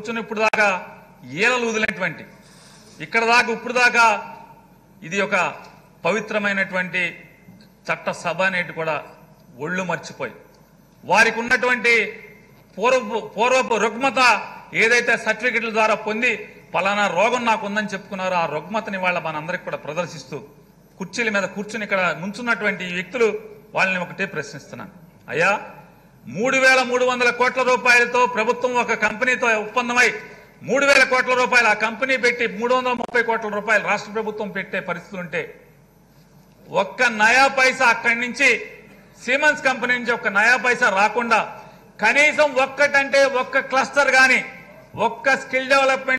కూర్చొని ఇప్పుడు దాకా ఈలలు వదిలినటువంటి ఇక్కడ దాకా ఇప్పుడు దాకా ఇది ఒక పవిత్రమైనటువంటి చట్ట సభ అనేటి కూడా ఒళ్ళు మర్చిపోయి వారికి ఉన్నటువంటి పూర్వపు పూర్వపు రుగ్మత ఏదైతే సర్టిఫికెట్ల ద్వారా పొంది పలానా రోగం నాకు ఉందని చెప్పుకున్నారో ఆ రుగ్మతని వాళ్ళ మనందరికి కూడా ప్రదర్శిస్తూ కుర్చీల మీద కూర్చుని ఇక్కడ నుంచున్నటువంటి ఈ వ్యక్తులు వాళ్ళని ఒకటే ప్రశ్నిస్తున్నాను అయ్యా మూడు వేల మూడు వందల కోట్ల రూపాయలతో ప్రభుత్వం ఒక కంపెనీతో ఒప్పందమై మూడు వేల కోట్ల రూపాయలు ఆ కంపెనీ పెట్టి మూడు వందల ముప్పై కోట్ల రూపాయలు రాష్ట్ర ప్రభుత్వం పెట్టే పరిస్థితులు ఉంటే ఒక్క నయా పైసా అక్కడి నుంచి సిమెన్స్ కంపెనీ నుంచి ఒక్క నయా పైసా రాకుండా కనీసం ఒక్కటంటే ఒక్క క్లస్టర్ గాని ఒక్క స్కిల్ డెవలప్మెంట్